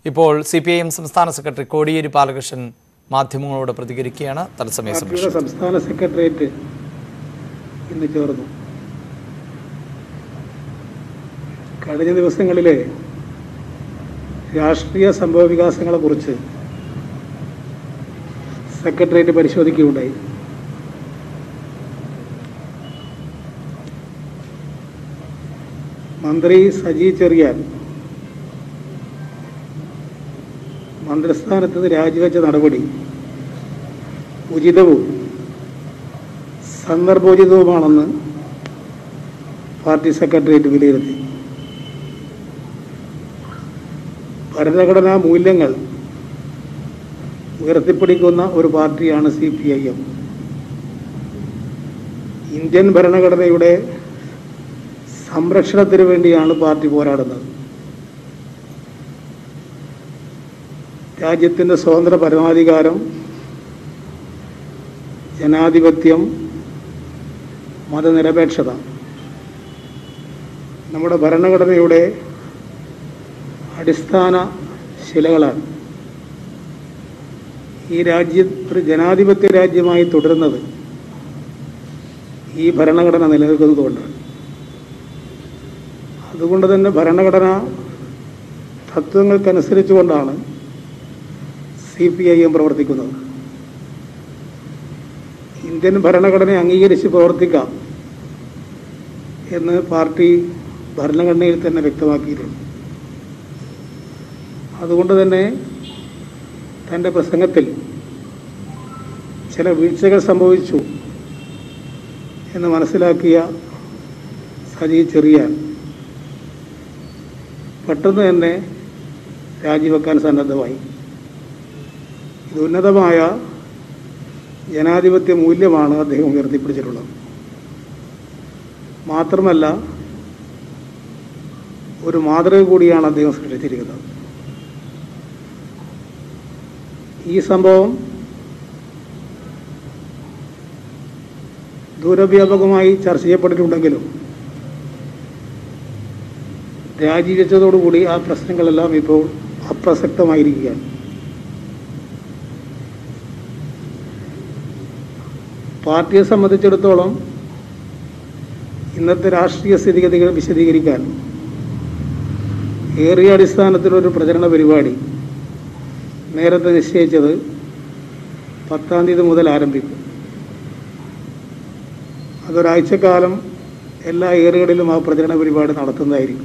ഇപ്പോൾ C P I M സംസ്ഥാന സെക്രട്ടറി കോടിയേരി ബാലകൃഷ്ണൻ മാധ്യമങ്ങളോട് പ്രതികരിക്കുകയാണ് തത്സമയ പാർട്ടിയുടെ സംരക്ഷണം സംസ്ഥാന സെക്രട്ടേറിയറ്റ് ഇന്ന് ചേർന്നു കഴിഞ്ഞ ദിവസങ്ങളിലെ രാഷ്ട്രീയ സംഭവ വികാസങ്ങളെക്കുറിച്ച് സെക്രട്ടേറിയറ്റ് പരിശോധിക്കുകയുണ്ടായി മന്ത്രി സജി ചെറിയാൻ മന്ത്രിസ്ഥാനത്ത് നിന്ന് രാജിവെച്ച നടപടി ഉചിതവും സന്ദർഭോചിതവുമാണെന്ന് പാർട്ടി സെക്രട്ടേറിയറ്റ് വിലയിരുത്തി ഭരണഘടനാ മൂല്യങ്ങൾ ഉയർത്തിപ്പിടിക്കുന്ന ഒരു പാർട്ടിയാണ് C P I M Indian ഭരണഘടനയുടെ സംരക്ഷണത്തിന് വേണ്ടിയാണ് പാർട്ടി പോരാടുന്നത് രാജ്യത്തിൻ്റെ സ്വതന്ത്ര പരമാധികാരം ജനാധിപത്യം മതനിരപേക്ഷത നമ്മുടെ ഭരണഘടനയുടെ അടിസ്ഥാന ശിലകളാണ് ഈ രാജ്യം ഒരു ജനാധിപത്യ രാജ്യമായി തുടരുന്നത് ഈ ഭരണഘടന നിലനിൽക്കുന്നതുകൊണ്ടാണ് അതുകൊണ്ട് തന്നെ ഭരണഘടന തത്വങ്ങൾക്കനുസരിച്ചുകൊണ്ടാണ് സി പി ഐ എം പ്രവർത്തിക്കുന്നത് ഇന്ത്യൻ ഭരണഘടനയെ അംഗീകരിച്ച് പ്രവർത്തിക്കാം എന്ന് പാർട്ടി ഭരണഘടനയിൽ തന്നെ വ്യക്തമാക്കിയിട്ടുണ്ട് അതുകൊണ്ട് തന്നെ തൻ്റെ പ്രസംഗത്തിൽ ചില വീഴ്ചകൾ സംഭവിച്ചു എന്ന് മനസ്സിലാക്കിയ സജി ചെറിയാൻ പെട്ടെന്ന് തന്നെ രാജിവെക്കാൻ സന്നദ്ധമായി ഇത് ഉന്നതമായ ജനാധിപത്യ മൂല്യമാണ് അദ്ദേഹം ഉയർത്തിപ്പിടിച്ചിട്ടുള്ളത് മാത്രമല്ല ഒരു മാതൃക കൂടിയാണ് അദ്ദേഹം സൃഷ്ടിച്ചിരിക്കുന്നത് ഈ സംഭവം ദൂരവ്യാപകമായി ചർച്ച ചെയ്യപ്പെട്ടിട്ടുണ്ടെങ്കിലും രാജിവെച്ചതോടുകൂടി ആ പ്രശ്നങ്ങളെല്ലാം ഇപ്പോൾ അപ്രസക്തമായിരിക്കുകയാണ് പാർട്ടിയെ സംബന്ധിച്ചിടത്തോളം ഇന്നത്തെ രാഷ്ട്രീയ സ്ഥിതിഗതികൾ വിശദീകരിക്കാൻ ഏറിയ അടിസ്ഥാനത്തിലൊരു പ്രചരണ പരിപാടി നേരത്തെ നിശ്ചയിച്ചത് പത്താം തീയതി മുതൽ ആരംഭിക്കും അതൊരാഴ്ചക്കാലം എല്ലാ ഏറിയകളിലും ആ പ്രചരണ പരിപാടി നടത്തുന്നതായിരിക്കും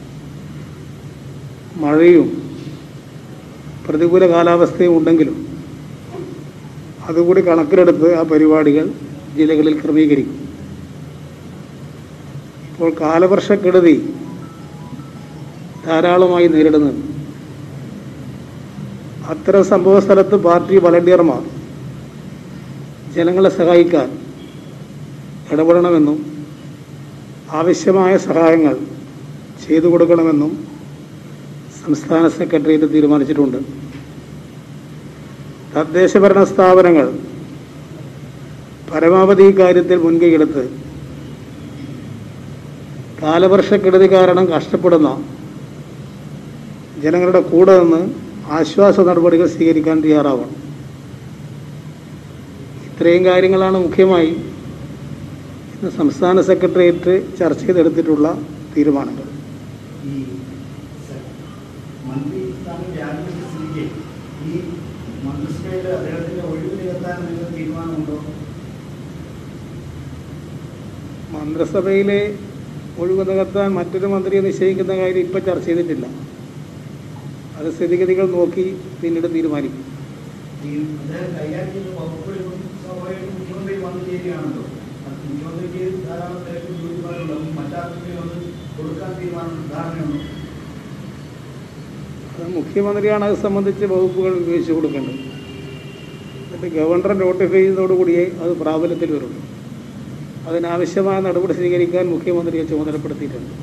മഴയും പ്രതികൂല കാലാവസ്ഥയും ഉണ്ടെങ്കിലും അതുകൂടി കണക്കിലെടുത്ത് ആ പരിപാടികൾ ജില്ലകളിൽ ക്രമീകരിക്കും ഇപ്പോൾ കാലവർഷക്കെടുതി ധാരാളമായി നേരിടുന്നത് അത്തരം സംഭവ സ്ഥലത്ത് പാർട്ടി വളണ്ടിയർമാർ ജനങ്ങളെ സഹായിക്കാൻ ഇടപെടണമെന്നും ആവശ്യമായ സഹായങ്ങൾ ചെയ്തു കൊടുക്കണമെന്നും സംസ്ഥാന സെക്രട്ടേറിയറ്റ് തീരുമാനിച്ചിട്ടുണ്ട് തദ്ദേശഭരണ സ്ഥാപനങ്ങൾ പരമാവധി ഈ കാര്യത്തിൽ മുൻകൈയെടുത്ത് കാലവർഷക്കെടുതി കാരണം കഷ്ടപ്പെടുന്ന ജനങ്ങളുടെ കൂടെ നിന്ന് ആശ്വാസ നടപടികൾ സ്വീകരിക്കാൻ തയ്യാറാവണം ഇത്രയും കാര്യങ്ങളാണ് മുഖ്യമായി ഇന്ന് സംസ്ഥാന സെക്രട്ടേറിയറ്റ് ചർച്ച ചെയ്തെടുത്തിട്ടുള്ള തീരുമാനങ്ങൾ ഈ സ- മന്ത്രി സ്ഥാനം രാജിവെച്ച സ്ഥിതിക്ക് ഈ മന്ത്രിസഭയിൽ അദ്ദേഹത്തിന്റെ ഒഴിവ് നികത്താൻ നിങ്ങൾക്ക് തീരുമാനമുണ്ടോ മന്ത്രിസഭയിലെ ഒഴിവ് നികത്താൻ മറ്റൊരു മന്ത്രിയെ നിശ്ചയിക്കുന്ന കാര്യം ഇപ്പം ചർച്ച ചെയ്തിട്ടില്ല അത് സ്ഥിതിഗതികൾ നോക്കി പിന്നീട് തീരുമാനിക്കും ഈ അദ്ദേഹം കൈകാര്യം ചെയ്ത വകുപ്പുകളിലും സ്വാഭാവികമായിട്ടും മുഖ്യമന്ത്രി വന്നു ചേരുകയാണല്ലോ അത് മുഖ്യമന്ത്രിക്ക് ധാരാളം തിരക്കും ജോലിപാടുണ്ടാവും മറ്റാർക്കെങ്കിലും അത് കൊടുക്കാൻ തീരുമാനം ധാരണയുണ്ടോ അത് മുഖ്യമന്ത്രിയാണ് അത് സംബന്ധിച്ച് വകുപ്പുകൾ ഉപയോഗിച്ച് കൊടുക്കേണ്ടത് എന്നിട്ട് ഗവർണർ നോട്ടിഫൈ ചെയ്തതോടുകൂടിയേ അത് പ്രാബല്യത്തിൽ വരുള്ളൂ അതിനാവശ്യമായ നടപടി സ്വീകരിക്കാൻ മുഖ്യമന്ത്രിയെ ചുമതലപ്പെടുത്തിയിട്ടുണ്ട്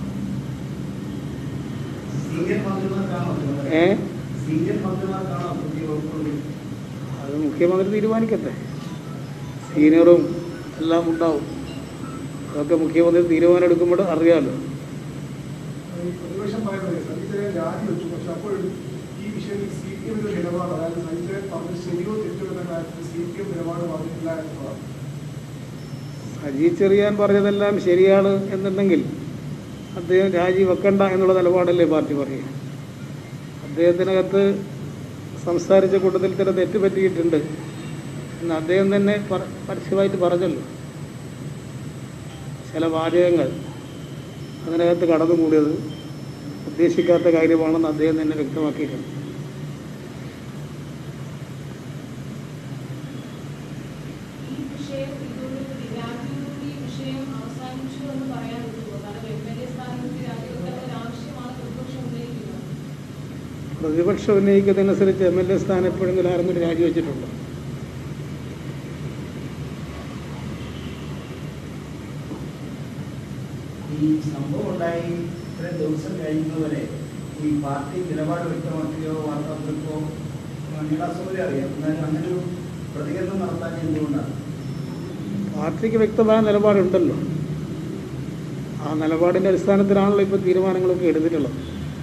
സീനിയർ മന്ത്രിമാർക്കാണോ ചുമതല? ഏ സീനിയർ മന്ത്രിമാർക്കാണോ പുതിയ വകുപ്പുകൾ അത് മുഖ്യമന്ത്രി തീരുമാനിക്കട്ടെ സീനിയറും എല്ലാം ഉണ്ടാവും അതൊക്കെ മുഖ്യമന്ത്രി തീരുമാനം എടുക്കുമ്പോൾ അറിയാമല്ലോ ഈ പ്രതിപക്ഷം പറയുന്നത് സതീശനെ രാജിവെച്ചു പക്ഷെ അപ്പോൾ പി എമ്മിന്റെ നിലപാട് അതായത് സജിച്ചേട്ടൻ പറഞ്ഞത് ശരിയോ തെറ്റോ എന്ന കാര്യത്തിൽ സി പി എം നിലപാട് പറഞ്ഞിട്ടില്ല എന്നുള്ളതാണ് അജി ചെറിയാൻ പറഞ്ഞതെല്ലാം ശരിയാണ് എന്നുണ്ടെങ്കിൽ അദ്ദേഹം രാജി വെക്കണ്ട എന്നുള്ള നിലപാടല്ലേ പാർട്ടി പറയുക അദ്ദേഹത്തിനകത്ത് സംസാരിച്ച കൂട്ടത്തിൽ ചില തെറ്റ് പറ്റിയിട്ടുണ്ട് എന്ന് അദ്ദേഹം തന്നെ പറ- പരസ്യമായിട്ട് പറഞ്ഞല്ലോ ചില വാചകങ്ങൾ അതിനകത്ത് കടന്നുകൂടിയത് ഉദ്ദേശിക്കാത്ത കാര്യമാണെന്ന് അദ്ദേഹം തന്നെ വ്യക്തമാക്കിയിട്ടുണ്ട് ഈ വിഷയം ഇതോടുകൂടി രാജ്യത്തോട് ഈ വിഷയം അവസാനിച്ചു എന്ന് പറയാൻ പറ്റുമോ കാരണം എം എൽ എ സ്ഥാനത്ത് രാജിവെക്കേണ്ട ഒരു ആവശ്യമാണ് പ്രതിപക്ഷം ഉന്നയിക്കുന്നത് പ്രതിപക്ഷം ഉന്നയിക്കുന്നതനുസരിച്ച് എം എൽ എ സ്ഥാനം എപ്പോഴെങ്കിലും ആരെങ്കിലും രാജിവെച്ചിട്ടുണ്ടോ ഈ സംഭവം ഉണ്ടായി ഇത്രയും ദിവസം കഴിയുന്നവരെ ഈ പാർട്ടി നിലപാട് വ്യക്തമാക്കുകയോ വാർത്താക്കുറിപ്പോ നീളാസൗകര്യം അറിയാം എന്നാലും അങ്ങനെ ഒരു പ്രതികരണം നടത്താൻ എന്തുകൊണ്ടാണ് പാർട്ടിക്ക് വ്യക്തമായ നിലപാടുണ്ടല്ലോ ആ നിലപാടിൻ്റെ അടിസ്ഥാനത്തിലാണല്ലോ ഇപ്പോൾ തീരുമാനങ്ങളൊക്കെ എടുത്തിട്ടുള്ളത്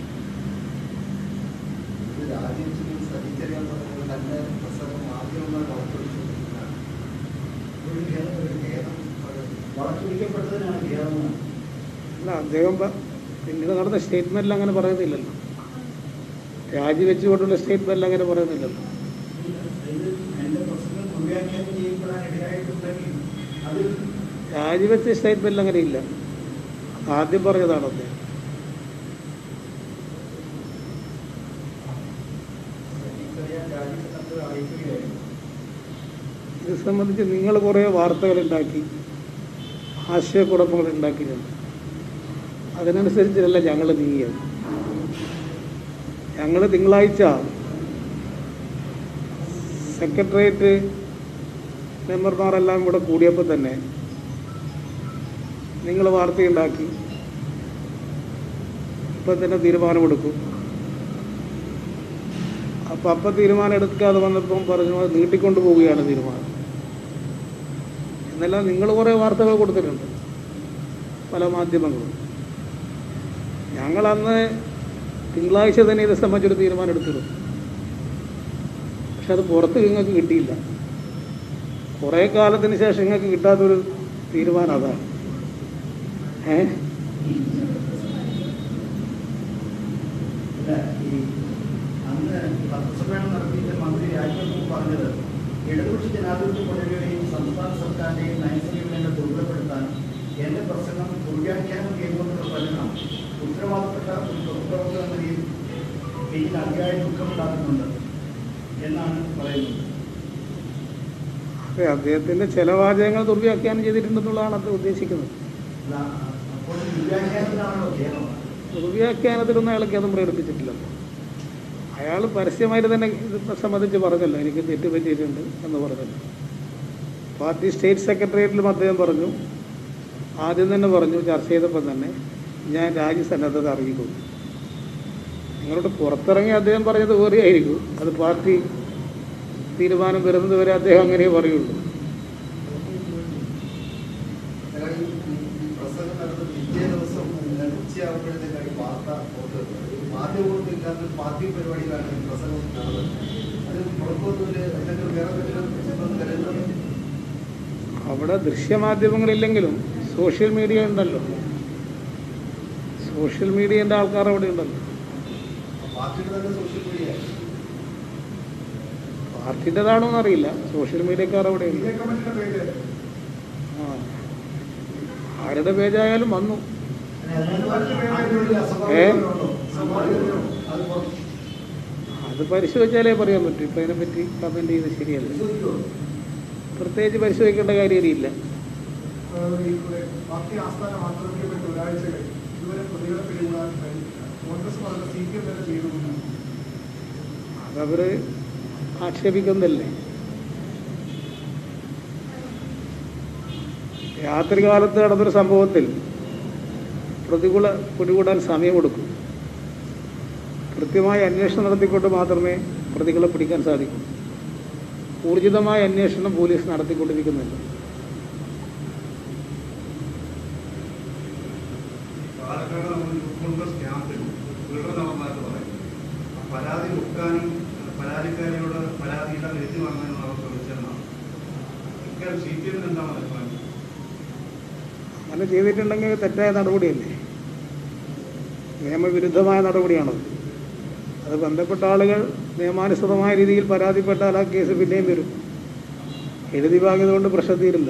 ഇത് രാജ്യം സഹിച്ചറിയാൻ പറഞ്ഞത് തന്റെ പ്രസംഗം മാധ്യമങ്ങൾ വളർത്തിക്കൊണ്ടിരിക്കുന്നതാണ് ഒരു ഖേദം ഒരു ഖേദം വളച്ചൊടിക്കപ്പെട്ടതിനാണ് ഖേദമെന്ന് അല്ല അദ്ദേഹം പ- പിന്നീട് നടന്ന സ്റ്റേറ്റ്മെൻറ്റിൽ അങ്ങനെ പറയുന്നില്ലല്ലോ രാജിവെച്ചുകൊണ്ടുള്ള സ്റ്റേറ്റ്മെൻറ്റിൽ അങ്ങനെ പറയുന്നില്ലല്ലോ ഇത് എൻ്റെ പ്രസംഗം ദുർവ്യാഖ്യാനം ചെയ്യപ്പെടാൻ ഇടയായിട്ടുണ്ടെങ്കിൽ അത് രാജിവെച്ച സ്റ്റേറ്റ്മെൻറ്റിൽ അങ്ങനെ ഇല്ല ആദ്യം പറഞ്ഞതാണ് അദ്ദേഹം സഹിച്ചറിയാൻ രാജ്യത്തിനകത്ത് അയക്കുകയായിരുന്നു ഇത് സംബന്ധിച്ച് നിങ്ങൾ കുറേ വാർത്തകളുണ്ടാക്കി ആശയക്കുഴപ്പങ്ങൾ ഉണ്ടാക്കിയിട്ടുണ്ട് അതിനനുസരിച്ചല്ല ഞങ്ങൾ നീങ്ങിയത് ഞങ്ങൾ തിങ്കളാഴ്ച സെക്രട്ടേറിയറ്റ് മെമ്പർമാരെല്ലാം കൂടെ കൂടിയപ്പോൾ തന്നെ നിങ്ങൾ വാർത്തയുണ്ടാക്കി ഇപ്പം തന്നെ തീരുമാനമെടുക്കും അപ്പം അപ്പം തീരുമാനം എടുക്കാതെ വന്നപ്പം പറഞ്ഞു അത് നീട്ടിക്കൊണ്ട് പോവുകയാണ് തീരുമാനം എന്നെല്ലാം നിങ്ങൾ കുറേ വാർത്തകൾ കൊടുത്തിട്ടുണ്ട് പല മാധ്യമങ്ങളും ഞങ്ങളന്ന് തിങ്കളാഴ്ച തന്നെ ഇത് സംബന്ധിച്ചൊരു തീരുമാനം എടുത്തിരുന്നു പക്ഷെ അത് പുറത്ത് നിങ്ങൾക്ക് കിട്ടിയില്ല കുറേ കാലത്തിന് ശേഷം നിങ്ങൾക്ക് കിട്ടാത്തൊരു തീരുമാനം അതാണ് ഏ അല്ല, ഈ അന്ന് പത്രസമ്മേളനം നടത്തിയിട്ട് മന്ത്രി രാജ്യത്ത് പറഞ്ഞത് ഇടതുപക്ഷ ജനാധിപത്യ മുന്നണിയുടെയും സംസ്ഥാന സർക്കാരിന്റെയും നയസമീപനങ്ങൾ ദുർബലപ്പെടുത്താൻ എന്റെ പ്രസംഗം ദുർവ്യാഖ്യാനം ചെയ്യുമെന്നുള്ള പരിണാമം ഉത്തരവാദപ്പെട്ട ഒരു പൊതുപ്രവർത്തക എന്ന രീതിയിൽ എനിക്ക് അതിയായ ദുഃഖമുണ്ടാക്കുന്നുണ്ട് എന്നാണ് പറയുന്നത് അതെ അദ്ദേഹത്തിൻ്റെ ചില വാചകങ്ങൾ ദുർവ്യാഖ്യാനം ചെയ്തിട്ടുണ്ടെന്നുള്ളതാണ് അദ്ദേഹം ഉദ്ദേശിക്കുന്നത് അല്ല, അപ്പോൾ ദുർവ്യാഖ്യാനത്തിനാണല്ലോ ഖേദം ദുർവ്യാഖ്യാനത്തിലൊന്നും അയാൾക്ക് അതും പ്രകടിപ്പിച്ചിട്ടില്ല അയാൾ പരസ്യമായിട്ട് തന്നെ ഇത് സംബന്ധിച്ച് പറഞ്ഞല്ലോ എനിക്ക് തെറ്റ് പറ്റിയിട്ടുണ്ട് എന്ന് പറഞ്ഞല്ലോ പാർട്ടി സ്റ്റേറ്റ് സെക്രട്ടേറിയറ്റിലും അദ്ദേഹം പറഞ്ഞു ആദ്യം തന്നെ പറഞ്ഞു ചർച്ച ചെയ്തപ്പോൾ തന്നെ ഞാൻ രാജ്യസന്നദ്ധത അറിയിക്കും നിങ്ങളോട് പുറത്തിറങ്ങി അദ്ദേഹം പറഞ്ഞത് വേറെ ആയിരിക്കും അത് പാർട്ടി തീരുമാനം വരുന്നത് വരെ അദ്ദേഹം അങ്ങനെ പറയുള്ളൂ ഞങ്ങൾ ഈ ഈ പ്രസംഗം നടന്ന പിറ്റേ ദിവസം ഞങ്ങൾ ഉച്ചയാകുമ്പോഴത്തേക്കാണ് ഈ വാർത്ത പുറത്ത് വരുന്നത്. ഈ മാധ്യമങ്ങളൊന്നും ഇല്ലാത്ത പാർട്ടി പരിപാടിയിലാണ് ഈ പ്രസംഗം നടന്നത് അത് പുറത്തൊന്നുമില്ല എന്തെങ്കിലും വേറെ എന്തെങ്കിലും കരുതുന്നത് അവിടെ ദൃശ്യമാധ്യമങ്ങളില്ലെങ്കിലും സോഷ്യൽ മീഡിയ ഉണ്ടല്ലോ സോഷ്യൽ മീഡിയൻ്റെ ആൾക്കാർ അവിടെ ഉണ്ടല്ലോ പാർട്ടിയുടെ തന്നെ സോഷ്യൽ മീഡിയ പാർട്ടിൻ്റെതാണോ എന്നറിയില്ല സോഷ്യൽ മീഡിയക്കാർ അവിടെ ഉണ്ട് ഇന്ത്യ കമ്മിറ്റിയുടെ പേര് ആ ആരുടെ പേജായാലും വന്നു ഏ? അത് പുറത്ത് അത് പരിശോധിച്ചാലേ പറയാൻ പറ്റൂ ഇപ്പം അതിനെപ്പറ്റി കമൻറ്റ് ചെയ്ത് ശരിയല്ല പ്രത്യേകിച്ച് പരിശോധിക്കേണ്ട കാര്യമില്ല പാർട്ടി ആസ്ഥാന ആക്രമിക്കപ്പെട്ട് ഒരാഴ്ച കഴിഞ്ഞു ഇതുവരെ പ്രതികളെ പിടികൂടാൻ കഴിഞ്ഞില്ല കോൺഗ്രസ് പറഞ്ഞ സി പി എം തന്നെ ചെയ്തു അതവർ ആക്ഷേപിക്കുന്നതല്ലേ രാത്രികാലത്ത് നടന്നൊരു സംഭവത്തിൽ പ്രതികൂല പിടികൂടാൻ സമയമെടുക്കും കൃത്യമായ അന്വേഷണം നടത്തിക്കൊണ്ട് മാത്രമേ പ്രതികളെ പിടിക്കാൻ സാധിക്കൂ ഊർജിതമായ അന്വേഷണം പോലീസ് നടത്തിക്കൊണ്ടിരിക്കുന്നുണ്ട് പാലക്കാട് നമ്മൾ യൂത്ത് കോൺഗ്രസ് ക്യാമ്പിൽ പീഡനം നടന്നതായിട്ട് പറയും ആ പരാതി ഒക്കാനും പരാതിക്കാരിയോട് പരാതിയുടെ എഴുതി വാങ്ങാനുള്ള അവർ ശ്രമിച്ചതെന്നാണ് ഇക്കാര്യം സി പി എമ്മിന് എന്താണ് അഭിപ്രായം അങ്ങനെ ചെയ്തിട്ടുണ്ടെങ്കിൽ തെറ്റായ നടപടിയല്ലേ നിയമവിരുദ്ധമായ നടപടിയാണത് അത് ബന്ധപ്പെട്ട ആളുകൾ നിയമാനുസൃതമായ രീതിയിൽ പരാതിപ്പെട്ടാൽ ആ കേസ് പിന്നെയും വരും എഴുതി വാങ്ങിയതുകൊണ്ട് പ്രശ്നം തീരില്ല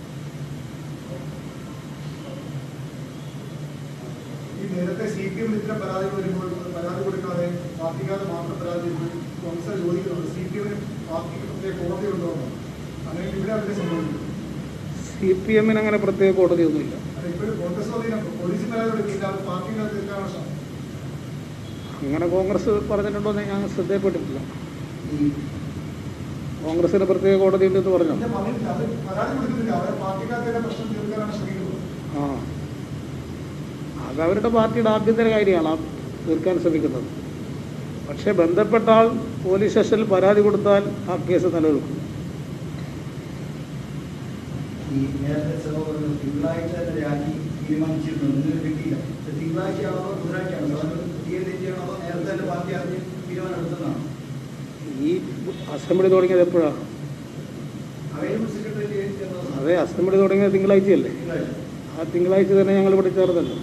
ഈ നേരത്തെ സി പി എം ഇത്തരം പരാതി വരുമ്പോൾ പരാതി കൊടുക്കാതെ പാർട്ടിക്കാരെ മാത്രം പരാതി കോൺഗ്രസ് ചോദിക്കുന്നുണ്ട് സി പി എമ്മിന് പാർട്ടിക്ക് പ്രത്യേക കോടതി ഉണ്ടോ അങ്ങനെ ഇവിടെ അതിനെ സംഭവിക്കുന്നു സി പി എമ്മിന് അങ്ങനെ പ്രത്യേക കോടതിയൊന്നുമില്ല അത് ഇപ്പോഴും കോൺഗ്രസ് അധീനം പോലീസ് പരാതി കൊടുക്കില്ല അത് പാർട്ടിക്കകത്ത് തീർക്കാനുള്ള ശ്രമം അങ്ങനെ കോൺഗ്രസ് പറഞ്ഞിട്ടുണ്ടോ എന്ന് ഞാൻ ശ്രദ്ധയപ്പെട്ടിട്ടില്ല ഈ കോൺഗ്രസിന് പ്രത്യേക കോടതി ഉണ്ടെന്ന് പറഞ്ഞോ ഞാൻ പറഞ്ഞിട്ടില്ല അത് പരാതി കൊടുക്കുന്നില്ല അവരെ പാർട്ടിക്കകത്തെ പ്രശ്നം തീർക്കാനാണ് ശ്രമിക്കുന്നത് ആ അത് അവരുടെ പാർട്ടിയുടെ ആഭ്യന്തര കാര്യമാണ് ആ തീർക്കാൻ ശ്രമിക്കുന്നത് പക്ഷേ ബന്ധപ്പെട്ട ആൾ പോലീസ് സ്റ്റേഷനിൽ പരാതി കൊടുത്താൽ ആ കേസ് നിലനിൽക്കും ഈ നേരത്തെ സഹോദരൻ തിങ്കളാഴ്ച തന്നെ രാജി തീരുമാനിച്ചിരുന്നു ഇന്നലെ കിട്ടിയില്ല ഇത് തിങ്കളാഴ്ചയാണോ ബുധനാഴ്ചയാണോ സഹോദരൻ തീയതി തെറ്റിയാണോ അതോ നേരത്തെ തന്നെ പാർട്ടി അറിഞ്ഞ് തീരുമാനം എടുത്തതാണ് ഈ അസംബ്ലി തുടങ്ങിയത് എപ്പോഴാണ് അവൈലബിൾ സെക്രട്ടറി ചേർന്നത് അതെ അസംബ്ലി തുടങ്ങിയത് തിങ്കളാഴ്ചയല്ലേ തിങ്കളാഴ്ച ആ തിങ്കളാഴ്ച തന്നെ ഞങ്ങൾ ഇവിടെ ചേർന്നല്ലോ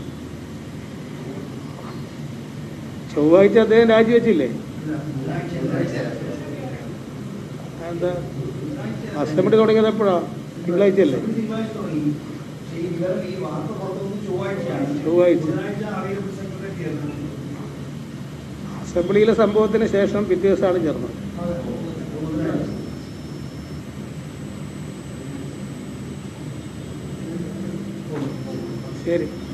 ചൊവ്വാഴ്ച അദ്ദേഹം രാജിവെച്ചില്ലേ ബുധനാഴ്ച എന്താ അസംബ്ലി തുടങ്ങിയത് എപ്പോഴാണ് തിങ്കളാഴ്ചയല്ലേ തിങ്കളാഴ്ച തുടങ്ങി പക്ഷേ ഈ വിവരം ഈ വാർത്ത പുറത്തുനിന്ന് ചൊവ്വാഴ്ചയാണ് ചൊവ്വാഴ്ച. ബുധനാഴ്ച അവൈലബിൾ സെക്രട്ടറി ചേർന്നത് അസംബ്ലിയിലെ സംഭവത്തിന് ശേഷം പിറ്റേ ദിവസമാണ് ചേർന്നത് ബുധനാഴ്ച ശരി